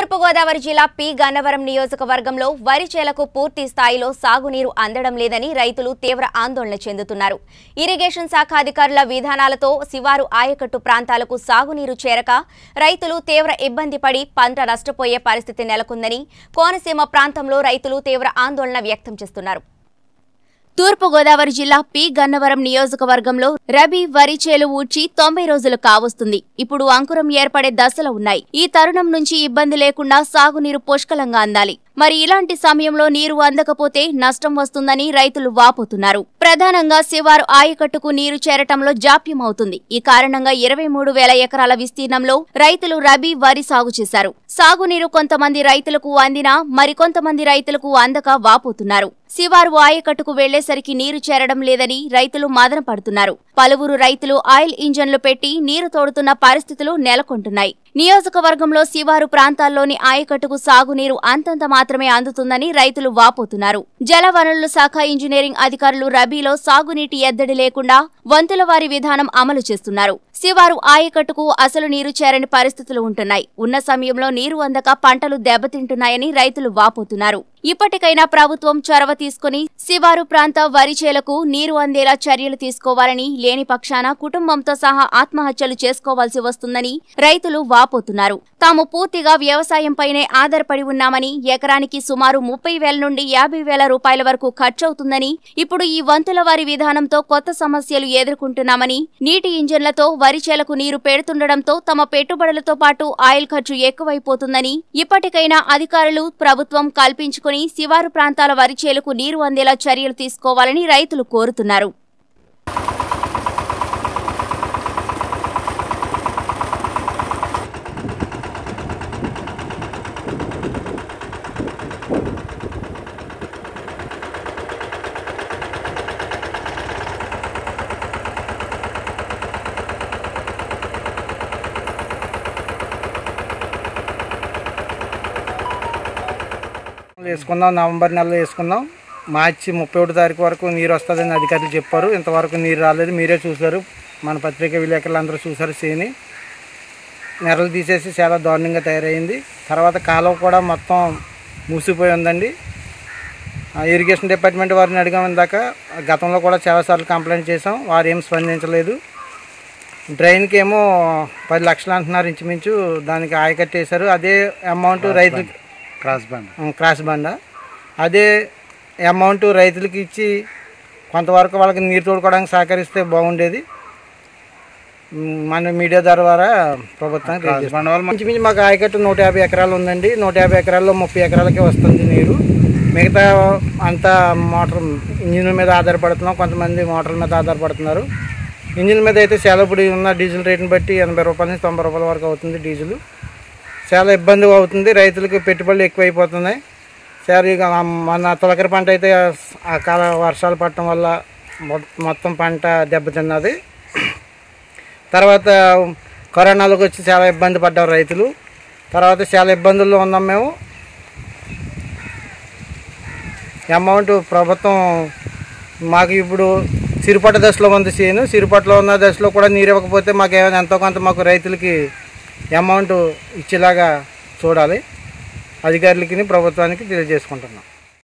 తూర్పుగోదావరి జిల్లా పి గన్నవరం నియోజకవర్గంలో వరి చేలకు పూర్తి స్థాయిలో సాగునీరు అందడం లేదని రైతులు తీవ్ర ఆందోళన చెందుతున్నారు ఇరిగేషన్ శాఖ అధికారుల విధానాలతో శివారు ఆయకట్టు ప్రాంతాలకు సాగునీరు చేరక రైతులు తీవ్ర ఇబ్బంది పడి పంట నష్టపోయే పరిస్థితి నెలకొందని కోనసీమ ప్రాంతంలో రైతులు తీవ్ర ఆందోళన వ్యక్తం చేస్తున్నారు తూర్పుగోదావరి జిల్లా పి గన్నవరం నియోజకవర్గంలో రబీ వరి చేలు ఊడ్చి తొంభై రోజులు కావస్తుంది ఇప్పుడు అంకురం ఏర్పడే దశలో ఉన్నాయి ఈ తరుణం నుంచి ఇబ్బంది లేకుండా సాగునీరు పుష్కలంగా అందాలి మరి ఇలాంటి సమయంలో నీరు అందకపోతే నష్టం వస్తుందని రైతులు వాపోతున్నారు ప్రధానంగా శివారు ఆయకట్టుకు నీరు చేరటంలో జాప్యం అవుతుంది ఈ కారణంగా ఇరవై మూడు వేల ఎకరాల విస్తీర్ణంలో రైతులు రబీ వరి సాగు చేశారు సాగునీరు కొంతమంది రైతులకు అందినా మరికొంతమంది రైతులకు అందక వాపోతున్నారు శివారు ఆయకట్టుకు వెళ్లేసరికి నీరు చేరడం లేదని రైతులు మదన పడుతున్నారు పలువురు రైతులు ఆయిల్ ఇంజన్లు పెట్టి నీరు తోడుతున్న పరిస్థితులు నెలకొంటున్నాయి నియోజకవర్గంలో శివారు ప్రాంతాల్లోని ఆయకట్టుకు సాగునీరు అంతంత మాత్రమే అందుతుందని రైతులు వాపోతున్నారు జలవనరుల శాఖ ఇంజనీరింగ్ అధికారులు రబీలో సాగునీటి ఎద్దడి లేకుండా వంతుల వారి విధానం అమలు చేస్తున్నారు శివారు ఆయకట్టుకు అసలు నీరు చేరని పరిస్థితులు ఉంటున్నాయి ఉన్న సమయంలో నీరు అందక పంటలు దెబ్బతింటున్నాయని రైతులు వాపోతున్నారు ఇప్పటికైనా ప్రభుత్వం చొరవ తీసుకుని శివారు ప్రాంత వరి చేలకు నీరు అందేలా చర్యలు తీసుకోవాలని లేని పక్షాన కుటుంబంతో సహా ఆత్మహత్యలు చేసుకోవాల్సి వస్తుందని రైతులు వాపోతున్నారు తాము పూర్తిగా వ్యవసాయంపైనే ఆధారపడి ఉన్నామని ఎకరానికి సుమారు ముప్పై వేల నుండి యాభై వేల రూపాయల వరకు ఖర్చవుతుందని ఇప్పుడు ఈ వంతుల వారి విధానంతో కొత్త సమస్యలు ఎదుర్కొంటున్నామని నీటి ఇంజన్లతో వరి చేలకు నీరు పెడుతుండటంతో తమ పెట్టుబడులతో పాటు ఆయిల్ ఖర్చు ఎక్కువైపోతుందని ఇప్పటికైనా అధికారులు ప్రభుత్వం కల్పించుకుని శివారు ప్రాంతాల వరి చేలకు నీరు అందేలా చర్యలు తీసుకోవాలని రైతులు కోరుతున్నారు వేసుకుందాం నవంబర్ నెలలో వేసుకుందాం మార్చి ముప్పై ఒకటి తారీఖు వరకు నీరు వస్తుందని అధికారులు చెప్పారు ఇంతవరకు నీరు రాలేదు మీరే చూశారు మన పత్రికా విలేకరులు అందరూ చూశారు సేని నెరలు తీసేసి చాలా దారుణంగా తయారైంది తర్వాత కాలువ కూడా మొత్తం మూసిపోయి ఉందండి ఆ ఇరిగేషన్ డిపార్ట్మెంట్ వారిని అడిగాం ఇందాక గతంలో కూడా చాలాసార్లు కంప్లైంట్ చేసాం వారు ఏం స్పందించలేదు డ్రైన్కి ఏమో పది లక్షలు అంటున్నారు ఇంచుమించు దానికి ఆయకట్టేశారు అదే అమౌంట్ రైతులకి క్రాస్ బ్యాండ్ ఉమ్, క్రాస్ బండ అదే అమౌంట్ రైతులకి ఇచ్చి కొంతవరకు వాళ్ళకి నీరు తోడుకోవడానికి సహకరిస్తే బాగుండేది ఉమ్, మన మీడియా ద్వారా ప్రభుత్వానికి క్రాస్ తెలియజేస్తాం. బండ్ వల్ల ఇంచుమించు మాకు ఆయకట్టు నూట యాభై ఎకరాలు ఉందండి నూట యాభై ఎకరాల్లో ముప్పై ఎకరాలకే వస్తుంది నీరు మిగతా అంతా మోటార్ ఇంజిన్ మీద ఆధారపడుతున్నాం కొంతమంది మోటార్ల మీద ఆధారపడుతున్నారు ఇంజిన్ మీద అయితే చాలా ఇప్పుడు ఉన్న డీజిల్ రేట్ని బట్టి ఎనభై రూపాయల నుంచి తొంభై రూపాయల వరకు అవుతుంది డీజిల్ చాలా ఇబ్బంది అవుతుంది రైతులకు పెట్టుబడులు ఎక్కువైపోతున్నాయి సార్ ఇక మన తొలకరి పంట అయితే ఆ కాల వర్షాలు పడటం వల్ల మొ- మొత్తం పంట దెబ్బతిన్నది తర్వాత కరోనాలోకి వచ్చి చాలా ఇబ్బంది పడ్డారు రైతులు తర్వాత చాలా ఇబ్బందుల్లో ఉన్నాం మేము అమౌంట్ ప్రభుత్వం మాకు ఇప్పుడు సిరిపట్ట దశలో ఉంది చేను సిరిపట్టలో ఉన్న దశలో కూడా నీరు ఇవ్వకపోతే మాకు ఏమైనా ఎంతో కొంత మాకు రైతులకి అమౌంట్ ఇచ్చేలాగా చూడాలి అధికారులకి ప్రభుత్వానికి తెలియజేసుకుంటున్నాం